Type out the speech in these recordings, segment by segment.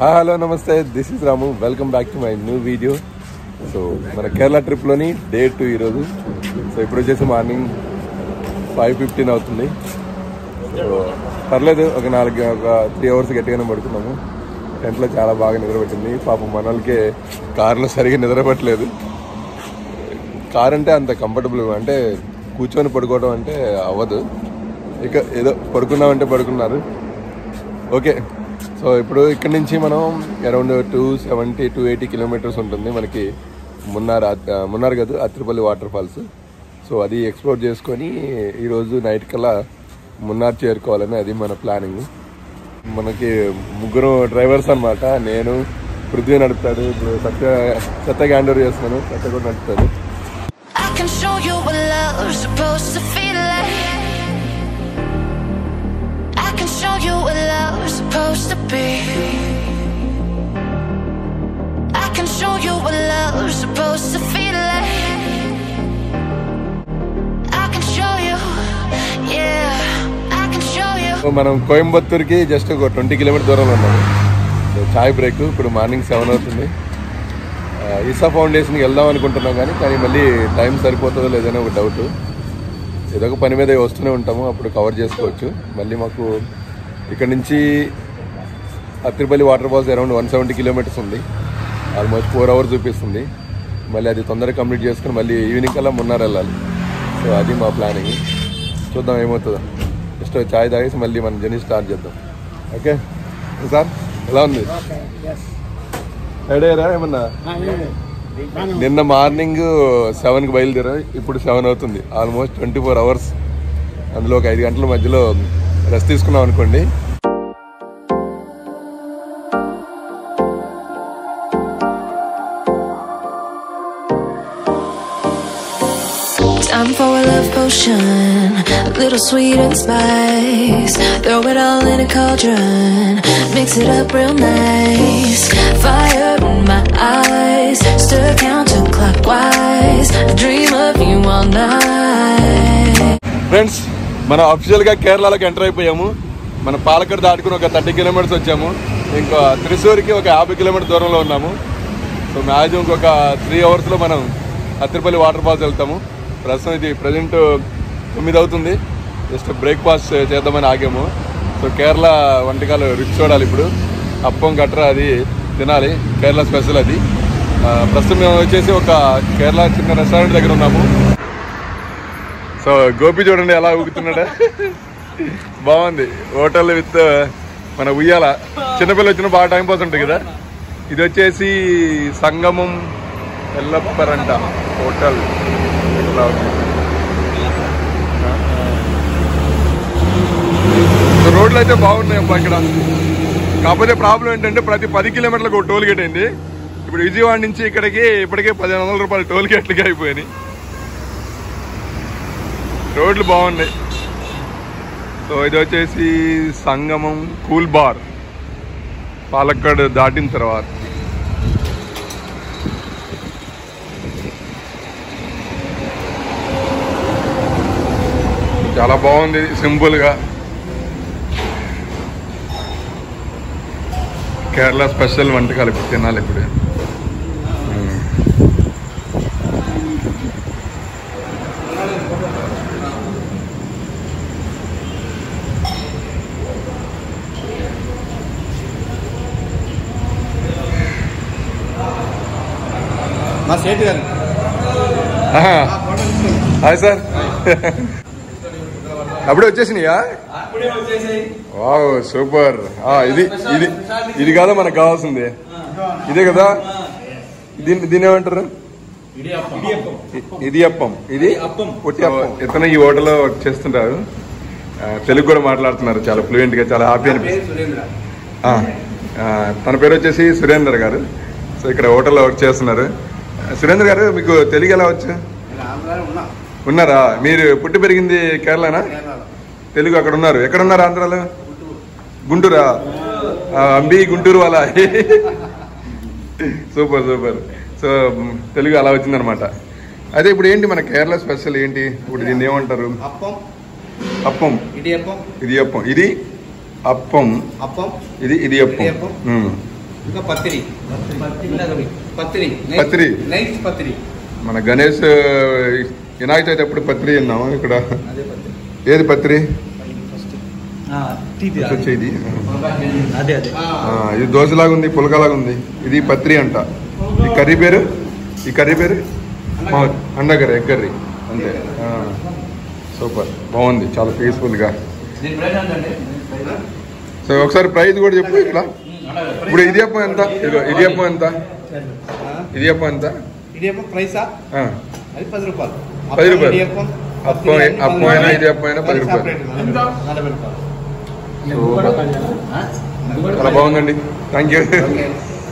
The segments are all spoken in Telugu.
హలో నమస్తే this is Ramu welcome back to my new video so మన కేరళ ట్రిప్లోని డే టూ ఈరోజు సో ఇప్పుడు వచ్చేసి మార్నింగ్ ఫైవ్ ఫిఫ్టీన్ అవుతుంది సో పర్లేదు ఒక నాలుగు ఒక త్రీ అవర్స్ గట్టిగానే పడుకున్నాము టెంట్లో చాలా బాగా నిద్రపట్టింది పాపం మన వాళ్ళకి కార్లో సరిగా నిద్రపట్టలేదు కార్ అంటే అంత కంఫర్టబుల్ అంటే కూర్చొని పడుకోవడం అంటే అవ్వదు ఇక ఏదో పడుకున్నామంటే పడుకున్నారు ఓకే సో ఇప్పుడు ఇక్కడ నుంచి మనం around two seventy two eighty kilometres ఉంటుంది మనకి మున్నార్ అత్- మున్నార్ కాదు అత్రిపల్లి వాటర్ ఫాల్స్ సో అది ఎక్స్ప్లోర్ చేసుకొని ఈరోజు నైట్ కల్లా మున్నార్ చేరుకోవాలని అది మన ప్లానింగ్ మనకి ముగ్గురు డ్రైవర్స్ అన్నమాట నేను పృథ్వీ నడుపుతాడు ఇప్పుడు సత్య సత్య హ్యాండ్ చేస్తున్నాను సత్య కూడా నడుపుతాడు I can show you what love's supposed to feel like. I can show you what love's supposed to be. I can show you what love's supposed to feel like. I can show you, yeah. I can show you. So మనం కోయంబత్తూర్కి జస్ట్ ఒక ట్వంటీ కిలోమీటర్ దూరంలో ఉన్నాము సో చాయ్ బ్రేక్ ఇప్పుడు మార్నింగ్ సెవెన్ అవుతుంది ఆ, ఈసా ఫౌండేషన్కి వెళ్దాం అనుకుంటున్నాం కానీ కానీ మళ్ళీ టైం సరిపోతుందో లేదని ఒక డౌట్ ఏదో ఒక పని మీద వస్తూనే ఉంటాము అప్పుడు కవర్ చేసుకోవచ్చు మళ్ళీ మాకు ఇక్కడ నుంచి Athirappilly water falls around one seventy kilometres ఉంది ఆల్మోస్ట్ ఫోర్ అవర్స్ చూపిస్తుంది మళ్ళీ అది తొందరగా కంప్లీట్ చేసుకుని మళ్ళీ ఈవినింగ్ కల్లా మున్నార్ వెళ్ళాలి సో అది మా ప్లానింగ్ చూద్దాం ఏమవుతుందో జస్ట్ చాయ్ తాగేసి మళ్ళీ మన జర్నీ స్టార్ట్ చేద్దాం ఓకే సార్ ఎలా ఉంది రెడీ అయ్యారా ఏమన్నా నిన్న మార్నింగ్ సెవెన్కి బయలుదేరా ఇప్పుడు సెవెన్ అవుతుంది ఆల్మోస్ట్ ట్వంటీ ఫోర్ అవర్స్ అందులో ఒక ఐదు గంటల మధ్యలో రెస్ట్ తీసుకున్నాం అనుకోండి Time for a love potion, a little sweet and spice. Throw it all in a cauldron, mix it up real nice. Fire in my eyes, stir counterclockwise. I dream of you all night. Friends మనం అఫిషియల్గా కేరళలోకి ఎంటర్ అయిపోయాము మన పాలక్కడ్ దాటుకుని ఒక థర్టీ కిలోమీటర్స్ వచ్చాము ఇంకా త్రిశూర్కి ఒక యాభై కిలోమీటర్ దూరంలో ఉన్నాము సో మ్యాక్సిమం ఇంకొక త్రీ అవర్స్లో మనం అత్తిపల్లి వాటర్ ఫాల్స్ వెళ్తాము ప్రస్తుతం ఇది ప్రజెంట్ తొమ్మిది అవుతుంది జస్ట్ బ్రేక్ఫాస్ట్ చేద్దామని ఆగాము సో కేరళ వంటకాలు రుచి చూడాలి ఇప్పుడు అప్పం గట్రా అది తినాలి కేరళ స్పెషల్ అది ఆ, ప్రస్తుతం మేము వచ్చేసి ఒక కేరళ చిన్న రెస్టారెంట్ దగ్గర ఉన్నాము సో గోపి చూడండి ఎలా ఊగుతున్నాడా బాగుంది హోటల్ విత్ మన ఉయ్యాల చిన్నపిల్ల వచ్చిన బాగా టైం పాస్ ఉంటుంది కదా ఇది వచ్చేసి సంగమం ఎల్లప్పరంట హోటల్ ఇట్లా ఉంది. సో రోడ్లు అయితే బాగున్నాయి అబ్బా ఇక్కడ కాకపోతే ప్రాబ్లం ఏంటంటే ప్రతి పది కిలోమీటర్లకు ఒక టోల్ గేట్ అయింది ఇప్పుడు విజయవాడ నుంచి ఇక్కడికి ఇప్పటికే పదిహేను వందల రూపాయలు టోల్ గేట్లకి అయిపోయినాయి రోడ్లు బాగున్నాయి సో ఇది వచ్చేసి సంగమం కూల్ బార్ పాలక్కడ్ దాటిన తర్వాత చాలా బాగుంది సింపుల్ గా కేరళ స్పెషల్ వంటకాలు ఇప్పుడు తినాలి ఇప్పుడు మ్మ్. మా సేటు గారు ఆహా. హాయ్ సార్ అప్పుడే వచ్చేసినాయా వావ్ సూపర్ ఆ, ఇది ఇది ఇది కాదా మనకు కావాల్సింది ఇదే కదా దీన్ని దీన్ని ఏమంటారు ఇ- ఇది అప్పం ఇది పొట్టి అప్పం ఇతను ఈ హోటల్లో వర్క్ చేస్తుంటారు ఆ, తెలుగు కూడా మాట్లాడుతున్నారు చాలా ఫ్లూయెంట్ గా చాలా హ్యాపీ అనిపిస్తుంది ఆ, ఆ, తన పేరు వచ్చేసి సురేందర్ గారు సో ఇక్కడ హోటల్లో వర్క్ చేస్తున్నారు ఆ, సురేందర్ గారు మీకు తెలుగు ఎలా వచ్చు ఆంధ్రాలో ఉన్నా ఉన్నారా మీరు పుట్టి పెరిగింది కేరళనా కేరళలో తెలుగు అక్కడ ఉన్నారు ఎక్కడ ఉన్నారు ఆంధ్రాలో గుంటూరా ఆ, అంబి గుంటూరు వాళ్ళ సూపర్ సూపర్ సో మ్, తెలుగు అలా వచ్చిందనమాట అదే ఇప్పుడు ఏంటి మన కేరళ స్పెషల్ ఏంటి ఇప్పుడు దీన్ని ఏమంటారు అప్పం అప్పం ఇడి అప్పం ఇది అప్పం ఇది అప్పం అప్పం ఇది ఇది అప్పం ఇది అప్పం. మ్. ఇంకా పత్తిరి పత్తిరి పత్తిరి పత్తిరి. నైట్ పత్తిరి మన గణేష్ వినాయక చవితి ఎప్పుడు పత్రి విన్నాము ఇక్కడ అదే పత్తిరి ఏది పత్రి టీటీ వచ్చేది అదే అదే ఇది దోశలాగా ఉంది పులకలాగా ఉంది ఇది పత్రి అంట ఈ కర్రీ పేరు ఈ కర్రీ పేరు మా- అండా కర్రీ ఎగ్ కర్రీ అంతే ఆ, సూపర్ బాగుంది చాలా పీస్ఫుల్గా దీని ప్రైస్ ఎంతండి సో ఒకసారి ప్రైస్ కూడా చెప్పు ఇక్కడ ఇప్పుడు ఇది అప్పం ఎంత ఇదిగో ఇది అప్పం ఎంత ఇది అప్పం ఎంత ఇడియప్పం ప్రైసా ఆ, అది పది రూపాయలు పది రూపాయలు. ఇడియప్పం, అప్పం- పత్తిరి అన్ని అప్పం పది అయినా రూపాయలు. ఇది అప్పం అయినా పది అది రూపాయలు. separate, నలభై రూపాయలు. సూపర్ ఆ? చాలా బాగుందండి థ్యాంక్ యూ ఓకే.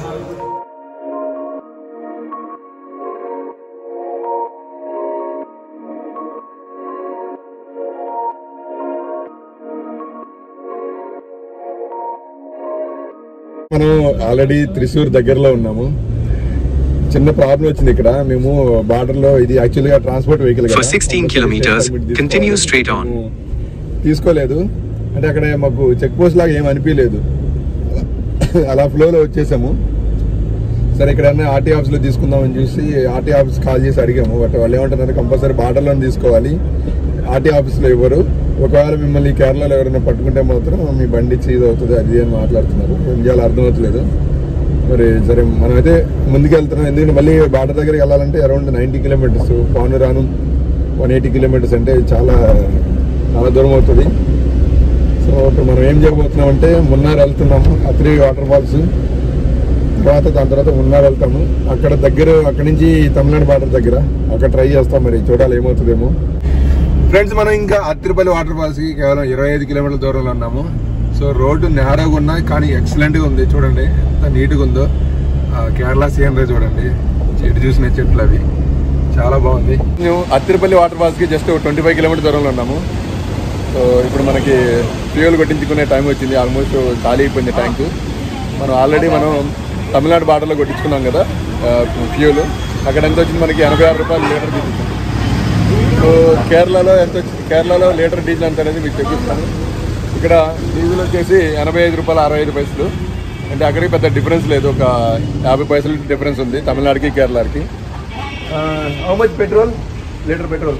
మనం ఆల్రెడీ త్రిశూర్ దగ్గరలో ఉన్నాము చిన్న ప్రాబ్లం వచ్చింది ఇక్కడ మేము బార్డర్ లో ఇది యాక్చువల్ గా transport vehicle For 16 kilometers, continue straight on. తీసుకోలేదు అంటే అక్కడ మాకు చెక్ పోస్ట్ లాగా ఏం అనిపించలేదు అలా ఫ్లోలో వచ్చేసాము సరే ఇక్కడ ఆర్టీ ఆఫీస్ లో తీసుకుందామని చూసి ఆర్టీ ఆఫీస్ కాల్ చేసి అడిగాము బట్ వాళ్ళు ఏమంటున్నారు కంపల్సరీ బార్డర్ లో తీసుకోవాలి ఆర్టీ ఆఫీస్ లో ఇవ్వరు ఒకవేళ మిమ్మల్ని కేరళలో ఎవరైనా పట్టుకుంటే మాత్రం మీ బండి చీజ్ అవుతుంది అది అని మాట్లాడుతున్నారు ఏం చేయాలో అర్థమవుతలేదు మరి సరే మనం అయితే ముందుకు వెళ్తున్నాం ఎందుకంటే మళ్ళీ బార్డర్ దగ్గరికి వెళ్ళాలంటే అరౌండ్ నైంటీ కిలోమీటర్స్ పౌను రాను వన్ ఎయిటీ కిలోమీటర్స్ అంటే చాలా చాలా దూరం అవుతుంది సో ఇప్పుడు మనం ఏం చేయబోతున్నాం అంటే మున్నార్ వెళ్తున్నాము అత్రి వాటర్ ఫాల్స్ తర్వాత దాని తర్వాత మున్నార్ వెళ్తాము అక్కడ దగ్గర అక్కడ నుంచి తమిళనాడు బార్డర్ దగ్గర అక్కడ ట్రై చేస్తాం మరి చూడాలి ఏమవుతుందేమో ఫ్రెండ్స్ మనం ఇంకా అత్తిరిపల్లి వాటర్ ఫాల్స్ కి కేవలం ఇరవై ఐదు కిలోమీటర్ల దూరంలో ఉన్నాము సో రోడ్డు నేరగా ఉన్నా కానీ ఎక్సలెంట్ గా ఉంది చూడండి ఎంత నీట్ గా ఉందో ఆ, కేరళ సీనరీ చూడండి చెట్టు చూసిన చెట్లు అవి చాలా బాగుంది మేము అత్తిరిపల్లి వాటర్ ఫాల్స్ కి జస్ట్ ట్వంటీ ఫైవ్ కిలోమీటర్ దూరంలో ఉన్నాము సో ఇప్పుడు మనకి ఫ్యూయల్ కొట్టించుకునే టైం వచ్చింది ఆల్మోస్ట్ ఖాళీ అయిపోయింది ట్యాంక్ మనం ఆల్రెడీ మనం తమిళనాడు బార్డర్లో కొట్టించుకున్నాం కదా ఫ్యూయల్ అక్కడ ఎంత వచ్చింది మనకి ఎనభై ఆరు రూపాయలు లీటర్ తీసుకుంది సో కేరళలో ఎంత వచ్చింది కేరళలో లీటర్ డీజిల్ ఎంత అనేది మీకు చెప్పిస్తాను ఇక్కడ డీజిల్ వచ్చేసి ఎనభై ఐదు రూపాయలు అరవై ఐదు పైసలు అంటే అక్కడికి పెద్ద డిఫరెన్స్ లేదు ఒక యాభై పైసలు డిఫరెన్స్ ఉంది తమిళనాడుకి కేరళకి how much petrol litre petrol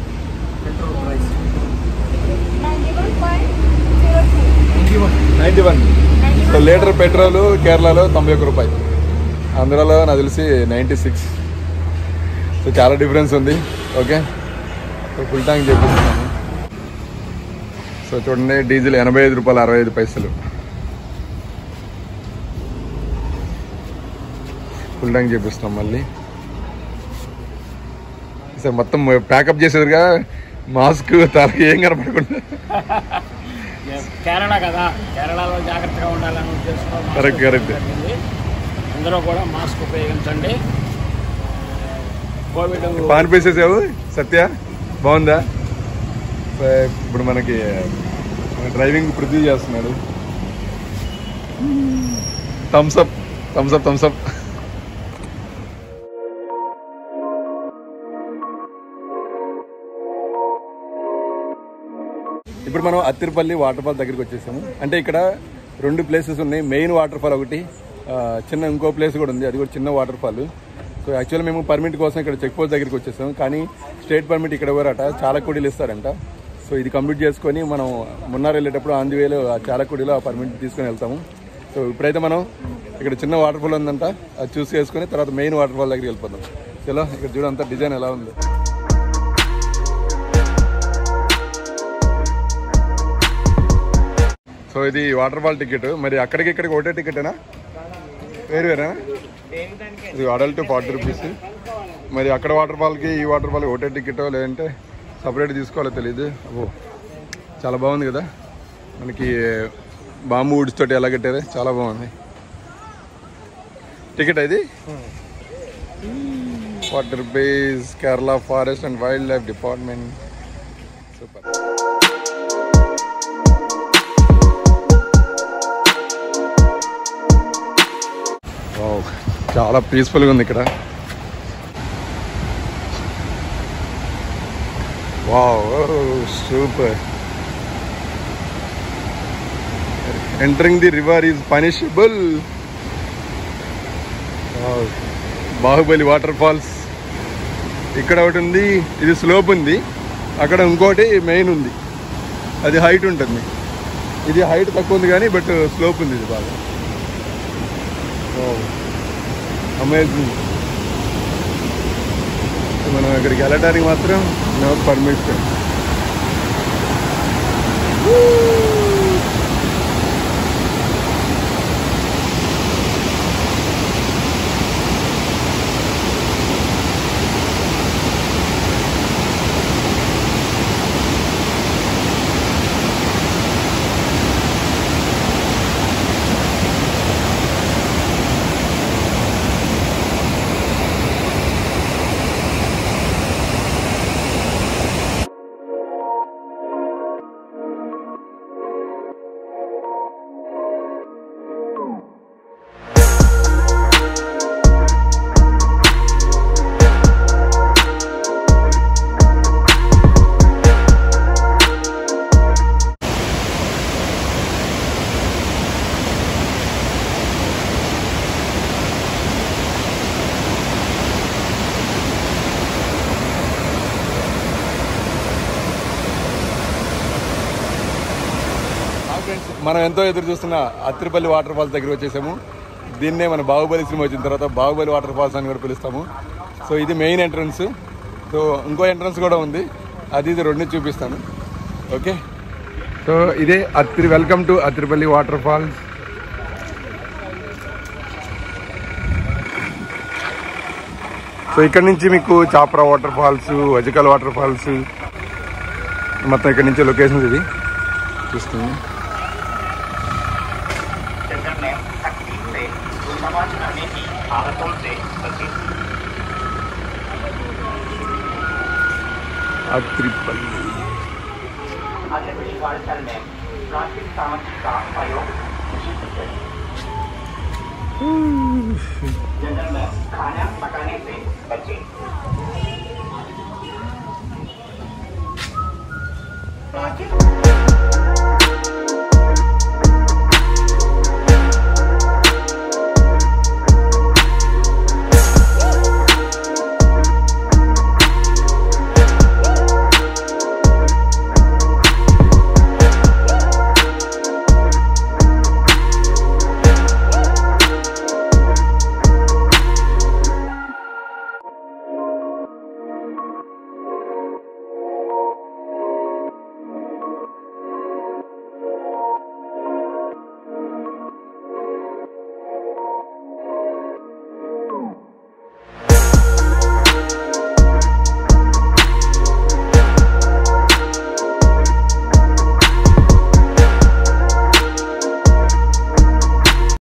ninety one so litre petrol కేరళలో తొంభై ఒక్క రూపాయలు ఆంధ్రాలో నాకు తెలిసి నైంటీ సిక్స్ సో చాలా డిఫరెన్స్ ఉంది ఓకే సో ఫుల్ ట్యాంక్ చేపిస్తున్నాను సో చూడండి డీజిల్ ఎనభై ఐదు రూపాయలు అరవై ఐదు పైసలు ఫుల్ ట్యాంక్ చేపిస్తున్నాం మళ్ళీ సో మొత్తం ప్యాకప్ చేసేదిగా మాస్క్ తలకి ఏం కనపడకుండా కేరళ కదా కేరళలో జాగ్రత్తగా ఉండాలని ఉద్దేశంతో మాస్క్ Correct, correct. జరిగింది. అందరూ కూడా మాస్క్ ఉపయోగించండి కోవిడ్ పానిపేసేసావు సత్య బాగుందా సో ఇప్పుడు మనకి డ్రైవింగ్ పృథ్వీ చేస్తున్నాడు థమ్స్అప్ థమ్స్అప్ థమ్స్అప్ ఇప్పుడు మనం అత్తిరిపల్లి వాటర్ ఫాల్ దగ్గరికి వచ్చేసాము అంటే ఇక్కడ రెండు ప్లేసెస్ ఉన్నాయి మెయిన్ వాటర్ ఫాల్ ఒకటి ఆ, చిన్న ఇంకో ప్లేస్ కూడా ఉంది అది కూడా చిన్న వాటర్ ఫాల్ సో యాక్చువల్ మేము పర్మిట్ కోసం ఇక్కడ చెక్ పోస్ట్ దగ్గరికి వచ్చేసాం కానీ స్టేట్ పర్మిట్ ఇక్కడ ఎవరట చాలా కోడీలు ఇస్తారంట సో ఇది కంప్లీట్ చేసుకొని మనం మున్నార్ వెళ్ళేటప్పుడు ఆంది వేలో ఆ చాలకుడిలో ఆ పర్మిట్ తీసుకొని వెళ్తాము సో ఇప్పుడైతే మనం ఇక్కడ చిన్న వాటర్ ఫాల్ ఉందంట అది చూసి చేసుకొని తర్వాత మెయిన్ వాటర్ ఫాల్ దగ్గరికి వెళ్ళిపోతాం చలో ఇక్కడ చూడంతా డిజైన్ ఎలా ఉంది సో ఇది వాటర్ ఫాల్ టికెట్ మరి అక్కడికి ఇక్కడికి ఒకటే టికెటేనా వేరు వేరేనా ఇది అడల్ట్ ఫార్టీ రూపీస్ మరి అక్కడ వాటర్ ఫాల్కి ఈ వాటర్ ఫాల్కి ఒకటే టికెట్ లేదంటే సపరేట్ తీసుకోవాలో తెలియదు అబ్బో చాలా బాగుంది కదా మనకి బాంబు వుడ్స్ తోటి ఎలా కట్టారు చాలా బాగుంది టికెట్ ఇది forty rupees Kerala forest and wildlife department super wow, చాలా పీస్ఫుల్గా ఉంది ఇక్కడ wow super entering the river is punishable wow. Baahubali water falls ఇక్కడ ఒకటి ఉంది ఇది స్లోప్ ఉంది అక్కడ ఇంకోటి మెయిన్ ఉంది అది హైట్ ఉంటుంది ఇది హైట్ తక్కువ ఉంది కానీ బట్ స్లోప్ ఉంది ఇది బాగా అమేజింగ్ మనం ఇక్కడికి వెళ్ళడానికి మాత్రం నో పర్మిషన్ మనం ఎంతో ఎదురు చూస్తున్న అత్తిరిపల్లి వాటర్ ఫాల్స్ దగ్గర వచ్చేసాము దీన్నే మన బాహుబలి సినిమా వచ్చిన తర్వాత బాహుబలి వాటర్ ఫాల్స్ అని కూడా పిలుస్తాము సో ఇది మెయిన్ ఎంట్రన్స్ సో ఇంకో ఎంట్రన్స్ కూడా ఉంది అది ఇది రెండు చూపిస్తాను ఓకే సో ఇదే అత్తిరి welcome to Athirappilly water falls so ఇక్కడ నుంచి మీకు చాప్రా water falls Vazhachal water falls మొత్తం ఇక్కడ నుంచి లొకేషన్స్ ఇది చూస్తుంది अत्रिपल्ली Rocket